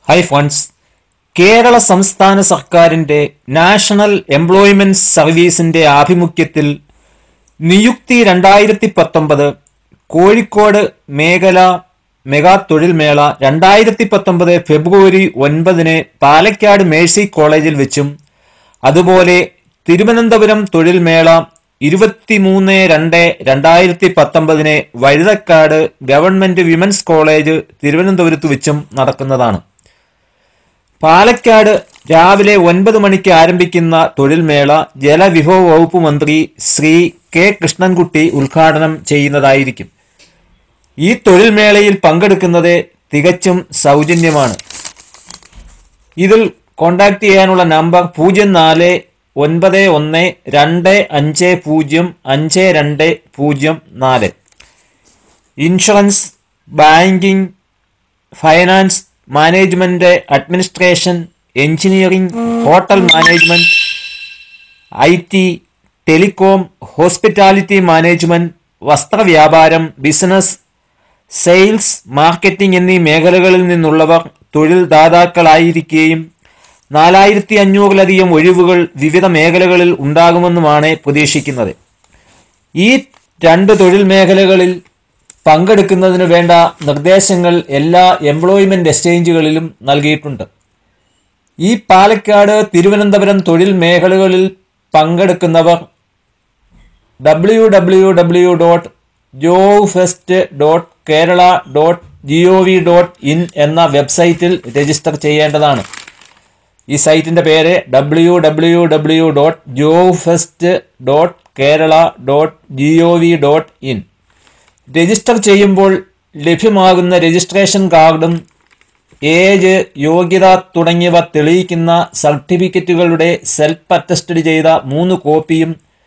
hi friends Kerala സംസ്ഥാന സർക്കാരിന്റെ national employment സർവീസിന്റെ ആഭിമുഖ്യത്തിൽ നിയുക്തി രണ്ടായിരത്തി പത്തൊമ്പത് കോഴിക്കോട് മേഖല മെഗാ തൊഴിൽ മേള രണ്ടായിരത്തി പത്തൊമ്പത് ഫെബ്രുവരി ഒൻപതിന് പാലക്കാട് മേഴ്സി കോളേജിൽ വെച്ചും അതുപോലെ തിരുവനന്തപുരം തൊഴിൽ മേള ഇരുപത്തിമൂന്ന് രണ്ട് രണ്ടായിരത്തി പത്തൊമ്പതിന് വഴുതക്കാട് ഗവൺമെന്റ് വിമൻസ് കോളേജ് തിരുവനന്തപുരത്ത് വെച്ചും നടക്കുന്നതാണ് പാലക്കാട് രാവിലെ ഒൻപത് മണിക്ക് ആരംഭിക്കുന്ന തൊഴിൽമേള ജലവിഭവ വകുപ്പ് മന്ത്രി ശ്രീ കെ കൃഷ്ണൻകുട്ടി ഉദ്ഘാടനം ചെയ്യുന്നതായിരിക്കും ഈ തൊഴിൽമേളയിൽ പങ്കെടുക്കുന്നത് തികച്ചും സൗജന്യമാണ് ഇതിൽ കോണ്ടാക്ട് ചെയ്യാനുള്ള നമ്പർ പൂജ്യം നാല് ഒൻപത് ഒന്ന് രണ്ട് അഞ്ച് പൂജ്യം അഞ്ച് രണ്ട് പൂജ്യം നാല് insurance banking finance management administration engineering hotel management I T telecom hospitality management വസ്ത്രവ്യാപാരം ബിസിനസ് സെയിൽസ് മാർക്കറ്റിംഗ് എന്നീ മേഖലകളിൽ നിന്നുള്ളവർ തൊഴിൽ ദാതാക്കളായിരിക്കുകയും നാലായിരത്തി അഞ്ഞൂറിലധികം ഒഴിവുകൾ വിവിധ മേഖലകളിൽ ഉണ്ടാകുമെന്നുമാണ് പ്രതീക്ഷിക്കുന്നത് ഈ രണ്ട് തൊഴിൽ മേഖലകളിൽ പങ്കെടുക്കുന്നതിന് വേണ്ട നിർദ്ദേശങ്ങൾ എല്ലാ എംപ്ലോയ്മെന്റ് എക്സ്ചേഞ്ചുകളിലും നൽകിയിട്ടുണ്ട് ഈ പാലക്കാട് തിരുവനന്തപുരം തൊഴിൽ മേഖലകളിൽ പങ്കെടുക്കുന്നവർ W W W dot job fest dot Kerala dot G O V dot in എന്ന വെബ്സൈറ്റിൽ രജിസ്റ്റർ ചെയ്യേണ്ടതാണ് ഈ സൈറ്റിന്റെ പേര് W W W dot job fest dot Kerala dot G O V dot in register ചെയ്യുമ്പോൾ ലഭ്യമാകുന്ന രജിസ്ട്രേഷൻ കാർഡും ഏജ് യോഗ്യത തുടങ്ങിയവ തെളിയിക്കുന്ന സർട്ടിഫിക്കറ്റുകളുടെ സെൽഫ് അറ്റസ്റ്റഡ് ചെയ്ത മൂന്ന് കോപ്പിയും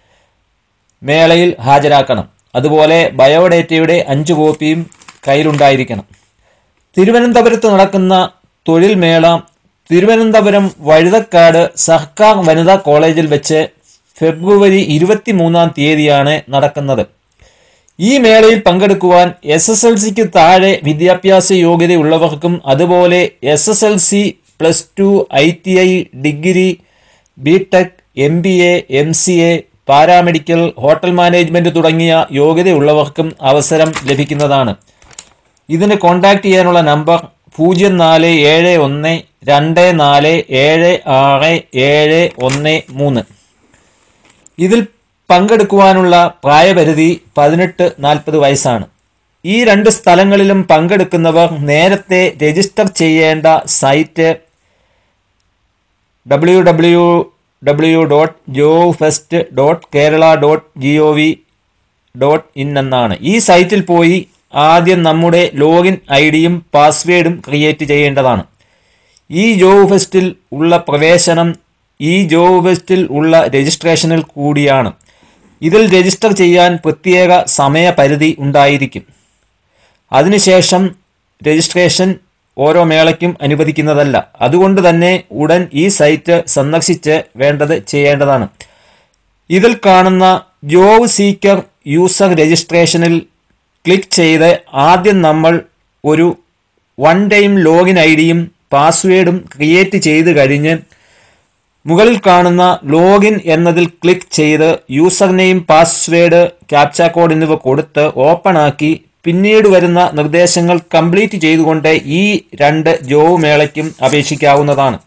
മേളയിൽ ഹാജരാക്കണം അതുപോലെ ബയോഡേറ്റയുടെ അഞ്ച് കോപ്പിയും കയ്യിലുണ്ടായിരിക്കണം തിരുവനന്തപുരത്ത് നടക്കുന്ന തൊഴിൽ മേള തിരുവനന്തപുരം വഴുതക്കാട് സർക്കാർ വനിതാ കോളേജിൽ വെച്ച് ഫെബ്രുവരി ഇരുപത്തിമൂന്നാം തീയതിയാണ് നടക്കുന്നത് ഈ മേളയിൽ പങ്കെടുക്കുവാൻ എസ് എസ് എൽ സിക്ക് താഴെ വിദ്യാഭ്യാസ യോഗ്യതയുള്ളവർക്കും അതുപോലെ S S L C plus two I T I degree B tech M B A M C A paramedical hotel management തുടങ്ങിയ യോഗ്യതയുള്ളവർക്കും അവസരം ലഭിക്കുന്നതാണ് ഇതിന് കോൺടാക്ട് ചെയ്യാനുള്ള നമ്പർ പൂജ്യം നാല് ഏഴ് ഒന്ന് രണ്ട് നാല് ഏഴ് ആറ് ഏഴ് ഒന്ന് മൂന്ന് ഇതിൽ പങ്കെടുക്കുവാനുള്ള പ്രായപരിധി പതിനെട്ട് നാൽപ്പത് വയസ്സാണ് ഈ രണ്ട് സ്ഥലങ്ങളിലും പങ്കെടുക്കുന്നവർ നേരത്തെ രജിസ്റ്റർ ചെയ്യേണ്ട site W W W dot job fest dot Kerala dot G O V dot in എന്നാണ് ഈ സൈറ്റിൽ പോയി ആദ്യം നമ്മുടെ ലോഗിൻ ഐ ഡിയും പാസ്വേഡും ക്രിയേറ്റ് ചെയ്യേണ്ടതാണ് ഈ ജോബ് ഫെസ്റ്റിൽ ഉള്ള പ്രവേശനം ഈ ജോബ് ഫെസ്റ്റിൽ ഉള്ള രജിസ്ട്രേഷനിൽ കൂടിയാണ് ഇതിൽ രജിസ്റ്റർ ചെയ്യാൻ പ്രത്യേക സമയപരിധി ഉണ്ടായിരിക്കും അതിനുശേഷം രജിസ്ട്രേഷൻ ഓരോ മേളയ്ക്കും അനുവദിക്കുന്നതല്ല അതുകൊണ്ട് തന്നെ ഉടൻ ഈ സൈറ്റ് സന്ദർശിച്ച് വേണ്ടത് ചെയ്യേണ്ടതാണ് ഇതിൽ കാണുന്ന ജോബ് സീക്കർ യൂസർ രജിസ്ട്രേഷനിൽ ക്ലിക്ക് ചെയ്ത് ആദ്യം നമ്മൾ ഒരു വൺ ടൈം ലോഗിൻ ഐ ഡിയും പാസ്വേഡും ക്രിയേറ്റ് ചെയ്ത് കഴിഞ്ഞ് മുകളിൽ കാണുന്ന ലോഗിൻ എന്നതിൽ ക്ലിക്ക് ചെയ്ത് user name password captcha code എന്നിവ കൊടുത്ത് ഓപ്പൺ ആക്കി പിന്നീട് വരുന്ന നിർദ്ദേശങ്ങൾ കംപ്ലീറ്റ് ചെയ്തുകൊണ്ട് ഈ രണ്ട് ജോബ് മേളയ്ക്കും അപേക്ഷിക്കാവുന്നതാണ്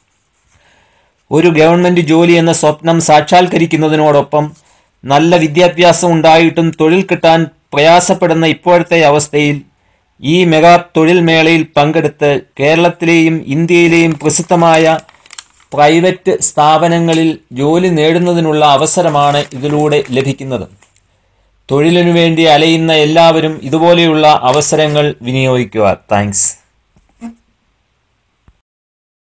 ഒരു ഗവൺമെന്റ് ജോലി എന്ന സ്വപ്നം സാക്ഷാത്കരിക്കുന്നതിനോടൊപ്പം നല്ല വിദ്യാഭ്യാസം ഉണ്ടായിട്ടും തൊഴിൽ കിട്ടാൻ പ്രയാസപ്പെടുന്ന ഇപ്പോഴത്തെ അവസ്ഥയിൽ ഈ മെഗാ തൊഴിൽ മേളയിൽ പങ്കെടുത്ത് കേരളത്തിലെയും ഇന്ത്യയിലെയും പ്രസിദ്ധമായ പ്രൈവറ്റ് സ്ഥാപനങ്ങളിൽ ജോലി നേടുന്നതിനുള്ള അവസരമാണ് ഇതിലൂടെ ലഭിക്കുന്നത് തൊഴിലിനു വേണ്ടി അലയുന്ന എല്ലാവരും ഇതുപോലെയുള്ള അവസരങ്ങൾ വിനിയോഗിക്കുക താങ്ക്സ്